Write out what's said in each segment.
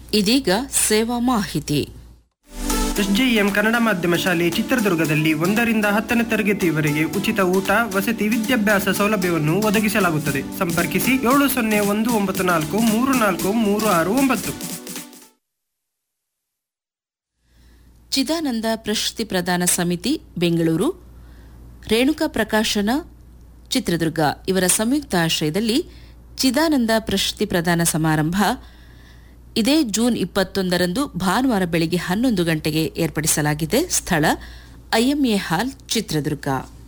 ಇದೀಗ ಸೇವಾ ಮಾಹಿತಿ ಎಸ್ಜೆಎಂ ಕನ್ನಡ ಮಾಧ್ಯಮ ಶಾಲೆ ಚಿತ್ರದುರ್ಗದಲ್ಲಿ ಒಂದರಿಂದ ಹತ್ತನೇ ತರಗತಿಯವರೆಗೆ ಉಚಿತ ಊಟ ವಸತಿ ವಿದ್ಯಾಭ್ಯಾಸ ಸೌಲಭ್ಯವನ್ನು ಒದಗಿಸಲಾಗುತ್ತದೆ ಸಂಪರ್ಕಿಸಿ ಏಳು ಸೊನ್ನೆ ಒಂದು ಒಂಬತ್ತು ನಾಲ್ಕು ಮೂರು ನಾಲ್ಕು ಮೂರು ಆರು ಒಂಬತ್ತು ಚಿದಾನಂದ ಪ್ರಶಸ್ತಿ ಪ್ರದಾನ ಸಮಿತಿ ಬೆಂಗಳೂರು ರೇಣುಕಾ ಪ್ರಕಾಶನ ಚಿತ್ರದುರ್ಗ ಇವರ ಸಂಯುಕ್ತ ಆಶ್ರಯದಲ್ಲಿ ಚಿದಾನಂದ ಪ್ರಶಸ್ತಿ ಪ್ರದಾನ ಸಮಾರಂಭ ಇದೇ ಜೂನ್ ಇಪ್ಪತ್ತೊಂದರಂದು ಭಾನುವಾರ ಬೆಳಗ್ಗೆ ಹನ್ನೊಂದು ಗಂಟೆಗೆ ಏರ್ಪಡಿಸಲಾಗಿದೆ ಸ್ಥಳ ಐಎಂಎ ಹಾಲ್ ಚಿತ್ರದುರ್ಗ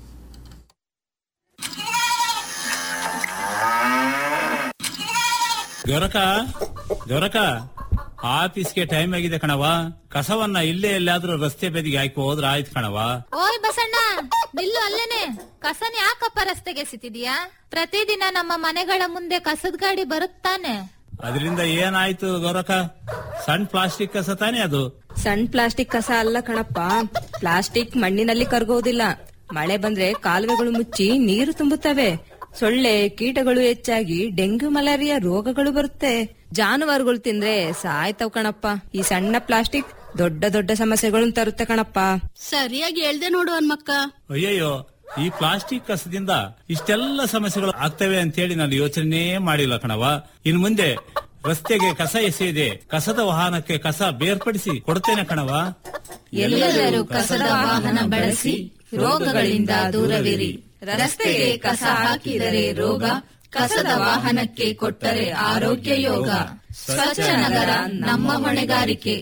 ಗೊರಕ ಗೊರಕ ಆಫೀಸ್ಗೆ ಟೈಮ್ ಆಗಿದೆ ಕಣವ ಕಸವನ್ನ ಇಲ್ಲೇ ಎಲ್ಲಾದ್ರೂ ರಸ್ತೆ ಬದಿಗೆ ಹಾಕಿ ಹೋದ್ರ ಆಯ್ತು ಕಣವ ಓಯ್ ಬಸಣ್ಣ ನಿಲ್ಲು ಅಲ್ಲೇನೆ ಕಸನ ಯಾಕಪ್ಪ ರಸ್ತೆಗೆ ಎಸಿತಿದ್ಯಾ ಪ್ರತಿದಿನ ನಮ್ಮ ಮನೆಗಳ ಮುಂದೆ ಕಸದ ಗಾಡಿ ಬರುತ್ತಾನೆ ಅದರಿಂದ ಏನಾಯ್ತು ಗೊರಕ ಸಣ್ಣ ಪ್ಲಾಸ್ಟಿಕ್ ಕಸ ತಾನೇ ಅದು ಸಣ್ಣ ಪ್ಲಾಸ್ಟಿಕ್ ಕಸ ಅಲ್ಲ ಕಣಪ್ಪ ಪ್ಲಾಸ್ಟಿಕ್ ಮಣ್ಣಿನಲ್ಲಿ ಕರಗೋದಿಲ್ಲ ಮಳೆ ಬಂದ್ರೆ ಕಾಲುವೆಗಳು ಮುಚ್ಚಿ ನೀರು ತುಂಬುತ್ತವೆ ಸೊಳ್ಳೆ ಕೀಟಗಳು ಹೆಚ್ಚಾಗಿ ಡೆಂಗ್ಯೂ ಮಲೇರಿಯಾ ರೋಗಗಳು ಬರುತ್ತೆ ಜಾನುವಾರುಗಳು ತಿಂದ್ರೆ ಸಾಯ್ತವ್ ಕಣಪ್ಪ ಈ ಸಣ್ಣ ಪ್ಲಾಸ್ಟಿಕ್ ದೊಡ್ಡ ದೊಡ್ಡ ಸಮಸ್ಯೆಗಳನ್ನು ತರುತ್ತೆ ಕಣಪ್ಪ ಸರಿಯಾಗಿ ಹೇಳ್ದೆ ನೋಡು ಹನ್ಮಕ್ಕ ಅಯ್ಯಯ್ಯೋ ಈ ಪ್ಲಾಸ್ಟಿಕ್ ಕಸದಿಂದ ಇಷ್ಟೆಲ್ಲ ಸಮಸ್ಯೆಗಳು ಆಗ್ತವೆ ಅಂತೇಳಿ ನಾನು ಯೋಚನೆ ಮಾಡಿಲ್ಲ ಕಣವ ಇನ್ ಮುಂದೆ ರಸ್ತೆಗೆ ಕಸ ಎಸೆಯದೆ ಕಸದ ವಾಹನಕ್ಕೆ ಕಸ ಬೇರ್ಪಡಿಸಿ ಕೊಡ್ತೇನೆ ಕಣವ ಎಲ್ಲರೂ ಕಸದ ವಾಹನ ಬಳಸಿ ರೋಗಗಳಿಂದ ದೂರವಿರಿ ರಸ್ತೆಗೆ ಕಸ ಹಾಕಿದರೆ ರೋಗ ಕಸದ ವಾಹನಕ್ಕೆ ಕೊಟ್ಟರೆ ಆರೋಗ್ಯ ಯೋಗ ಸ್ವಚ್ಛ ನಗರ ನಮ್ಮ ಹೊಣೆಗಾರಿಕೆ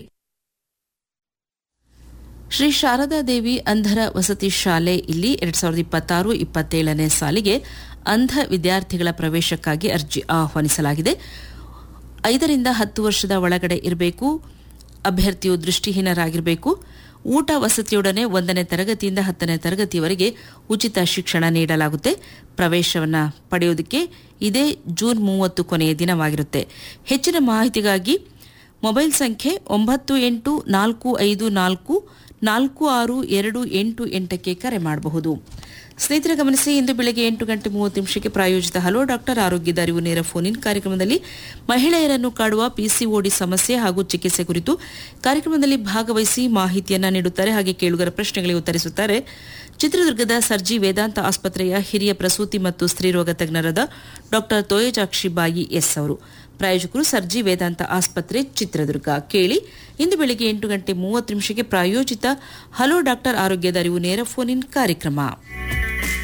ಶ್ರೀ ಶಾರದಾ ದೇವಿ ಅಂಧರ ವಸತಿ ಶಾಲೆ ಇಲ್ಲಿ ಎರಡ್ ಸಾವಿರದ ಇಪ್ಪತ್ತಾರು ಇಪ್ಪತ್ತೇಳನೇ ಸಾಲಿಗೆ ಅಂಧ ವಿದ್ಯಾರ್ಥಿಗಳ ಪ್ರವೇಶಕ್ಕಾಗಿ ಅರ್ಜಿ ಆಹ್ವಾನಿಸಲಾಗಿದೆ ಐದರಿಂದ ಹತ್ತು ವರ್ಷದ ಒಳಗಡೆ ಇರಬೇಕು ಅಭ್ಯರ್ಥಿಯು ದೃಷ್ಟಿಹೀನರಾಗಿರಬೇಕು ಊಟ ವಸತಿಯೊಡನೆ ಒಂದನೇ ತರಗತಿಯಿಂದ ಹತ್ತನೇ ತರಗತಿಯವರೆಗೆ ಉಚಿತ ಶಿಕ್ಷಣ ನೀಡಲಾಗುತ್ತೆ ಪ್ರವೇಶವನ್ನು ಪಡೆಯೋದಕ್ಕೆ ಇದೇ ಜೂನ್ ಮೂವತ್ತು ಕೊನೆಯ ದಿನವಾಗಿರುತ್ತೆ ಹೆಚ್ಚಿನ ಮಾಹಿತಿಗಾಗಿ ಮೊಬೈಲ್ ಸಂಖ್ಯೆ ಒಂಬತ್ತು ಎಂಟು ನಾಲ್ಕು ಐದು ನಾಲ್ಕು ನಾಲ್ಕು ಆರು ಎರಡು ಎಂಟು ಎಂಟಕ್ಕೆ ಕರೆ ಮಾಡಬಹುದು ಸ್ನೇಹಿತರೆ ಗಮನಿಸಿ ಇಂದು ಬೆಳಗ್ಗೆ ಎಂಟು ಗಂಟೆ ಮೂವತ್ತು ನಿಮಿಷಕ್ಕೆ ಪ್ರಾಯೋಜಿತ ಹಲೋ ಡಾಕ್ಟರ್ ಆರೋಗ್ಯದ ಅರಿವು ನೇರ ಫೋನ್ ಇನ್ ಕಾರ್ಯಕ್ರಮದಲ್ಲಿ ಮಹಿಳೆಯರನ್ನು ಕಾಡುವ ಪಿಸಿಒಡಿ ಸಮಸ್ಯೆ ಹಾಗೂ ಚಿಕಿತ್ಸೆ ಕುರಿತು ಕಾರ್ಯಕ್ರಮದಲ್ಲಿ ಭಾಗವಹಿಸಿ ಮಾಹಿತಿಯನ್ನ ನೀಡುತ್ತಾರೆ ಹಾಗೆ ಕೇಳುಗರ ಪ್ರಶ್ನೆಗಳಿಗೆ ಉತ್ತರಿಸುತ್ತಾರೆ ಚಿತ್ರದುರ್ಗದ ಸರ್ಜಿ ವೇದಾಂತ ಆಸ್ಪತ್ರೆಯ ಹಿರಿಯ ಪ್ರಸೂತಿ ಮತ್ತು ಸ್ತ್ರೀರೋಗ ತಜ್ಞರಾದ ಡಾಕ್ಟರ್ ತೋಯಜಾಕ್ಷಿ ಬಾಯಿ ಎಸ್ ಅವರು ಪ್ರಾಯೋಜಕರು ಸರ್ಜಿ ವೇದಾಂತ ಆಸ್ಪತ್ರೆ ಚಿತ್ರದುರ್ಗ ಕೇಳಿ ಇಂದು ಬೆಳಗ್ಗೆ ಎಂಟು ಗಂಟೆ ಮೂವತ್ತು ನಿಮಿಷಕ್ಕೆ ಪ್ರಾಯೋಜಿತ ಹಲೋ ಡಾಕ್ಟರ್ ಆರೋಗ್ಯದ ಅರಿವು ನೇರ ಫೋನ್ ಇನ್ ಕಾರ್ಯಕ್ರಮ